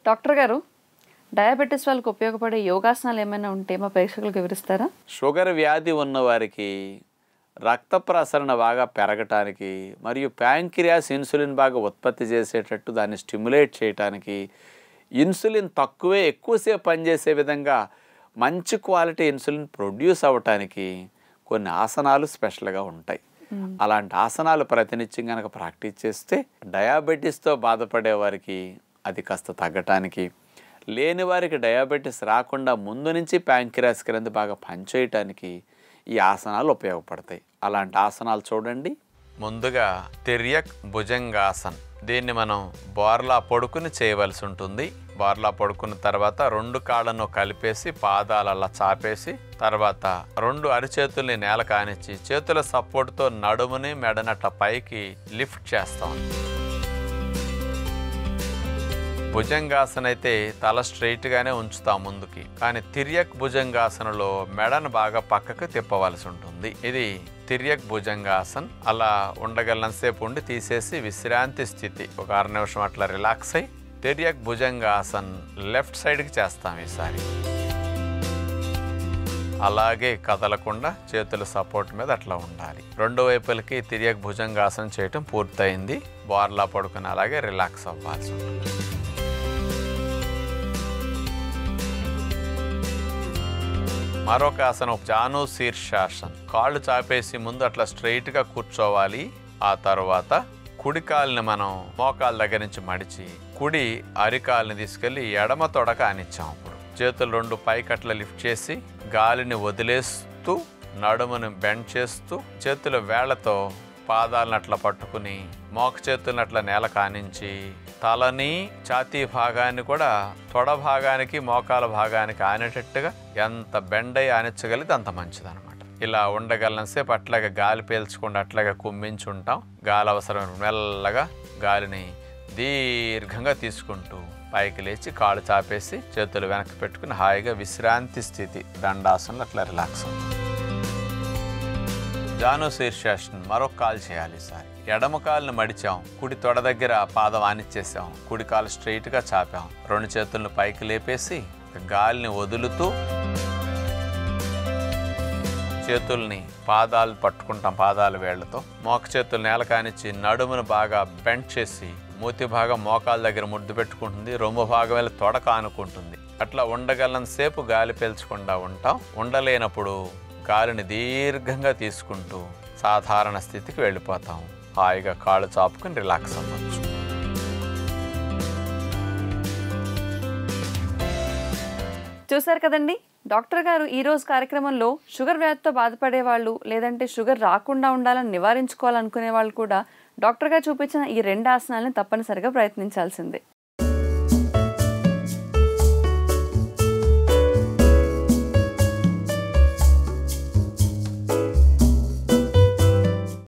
doctor గారు diabetes వాళ్ళకి ఉపయోగపడే యోగాసనాలు ఏమైనా ఉంటే మా ప్రేక్షకులకు వివరిస్తారా షుగర్ వ్యాధి ఉన్నవారికి రక్త ప్రసరణ బాగా పెరగటానికి మరియు ప్యాంక్రియాస్ ఇన్సులిన్ బాగా ఉత్పత్తి చేసేటట్టు దాన్ని స్టిమ్యులేట్ చేయటానికి ఇన్సులిన్ తక్కువే ఎక్కువసేపు పనిచేసే విధంగా మంచి క్వాలిటీ ఇన్సులిన్ ప్రొడ్యూస్ అవ్వటానికి కొన్ని ఆసనాలు స్పెషల్గా ఉంటాయి అలాంటి ఆసనాలు ప్రతినిత్యం కనుక ప్రాక్టీస్ చేస్తే డయాబెటీస్తో బాధపడే వారికి అది కాస్త తగ్గటానికి లేని వారికి డయాబెటీస్ రాకుండా ముందు నుంచి ప్యాంక్రియాస్ క్రింద బాగా పనిచేయటానికి ఈ ఆసనాలు ఉపయోగపడతాయి అలాంటి ఆసనాలు చూడండి ముందుగా తిర్యక్ భుజంగాసన్ దీన్ని మనం బోర్లా పడుకుని చేయవలసి ఉంటుంది బోర్లా పడుకున్న తర్వాత రెండు కాళ్ళను కలిపేసి పాదాలు అలా చాపేసి తర్వాత రెండు అరిచేతుల్ని నేల కానిచ్చి చేతుల సపోర్ట్తో నడుముని మెడనట్ల పైకి లిఫ్ట్ చేస్తాం భుజంగాసన అయితే తల స్ట్రైట్ గానే ఉంచుతాం ముందుకి కానీ తిర్యక్ భుజంగాసనలో మెడను బాగా పక్కకు తిప్పవలసి ఉంటుంది ఇది తిర్యక్ భుజంగాసన్ అలా ఉండగలనంతసేపు ఉండి తీసేసి విశ్రాంతి స్థితి ఒక అర నిమిషం అట్లా రిలాక్స్ అయి తిర్యక్ భుజంగాసన్ లెఫ్ట్ సైడ్కి చేస్తాం ఈసారి అలాగే కదలకుండా చేతుల సపోర్ట్ మీద అట్లా ఉండాలి రెండు వైపులకి తిరియక్ భుజంగాసనం చేయటం పూర్తయింది బోర్లా పడుకుని అలాగే రిలాక్స్ అవ్వాల్సి ఉంటుంది మరొక ఆసనం జాను శీర్షాసన్ కాళ్ళు చాపేసి ముందు అట్లా స్ట్రైట్గా కూర్చోవాలి ఆ తర్వాత కుడి కాలుని మనం మోకాళ్ళ దగ్గర నుంచి మడిచి కుడి అరికాల్ని తీసుకెళ్లి ఎడమ తొడక అనిచ్చాం అప్పుడు చేతులు రెండు పైకట్ల లిఫ్ట్ చేసి గాలిని వదిలేస్తూ నడుముని బెండ్ చేస్తూ చేతుల వేళ్లతో పాదాలను అట్లా పట్టుకుని మోక చేతులను అట్లా నేల కానించి తలని ఛాతీ భాగాన్ని కూడా తొడ భాగానికి మోకాల భాగానికి ఆనేటట్టుగా ఎంత బెండ్ అయి ఆనించగలిగితే అంత మంచిదన్నమాట ఇలా ఉండగలనంతసేపు అట్లాగే గాలి పీల్చకుండా అట్లాగే కుమ్మించి ఉంటాం గాలి అవసరం మెల్లగా గాలిని దీర్ఘంగా తీసుకుంటూ పైకి లేచి కాళ్ళు చాపేసి చేతులు వెనక్కి పెట్టుకుని హాయిగా విశ్రాంతి స్థితి దండాసనలు అట్లా రిలాక్స్ అవుతాం జాను శీర్షాసనం మరొక కాలు చేయాలి ఈసారి ఎడమ కాలుని మడిచాం కుడి తొడ దగ్గర పాదం ఆనిచ్చేసాం కుడి కాలు స్ట్రైట్గా చాపాం రెండు చేతులను పైకి లేపేసి గాలిని వదులుతూ చేతుల్ని పాదాలు పట్టుకుంటాం పాదాల వేళ్లతో మోక చేతులు నేల కానిచ్చి నడుమును బాగా బెండ్ చేసి మూతి భాగం మోకాల దగ్గర ముద్దు పెట్టుకుంటుంది రొమ్ము భాగం వెళ్ళి తొడ కానుకుంటుంది అట్లా ఉండగలనంతసేపు గాలి పీల్చకుండా ఉంటాం ఉండలేనప్పుడు గాలిని దీర్ఘంగా తీసుకుంటూ సాధారణ స్థితికి వెళ్ళిపోతాం హాయిగా కాళ్ళు చాపుకుని రిలాక్స్ అవ్వచ్చు చూశారు కదండి డాక్టర్ గారు ఈ రోజు కార్యక్రమంలో షుగర్ వ్యాధితో బాధపడే వాళ్ళు లేదంటే షుగర్ రాకుండా ఉండాలని నివారించుకోవాలనుకునే వాళ్ళు కూడా డాక్టర్ గారు చూపించిన ఈ రెండు ఆసనాలను తప్పనిసరిగా ప్రయత్నించాల్సిందే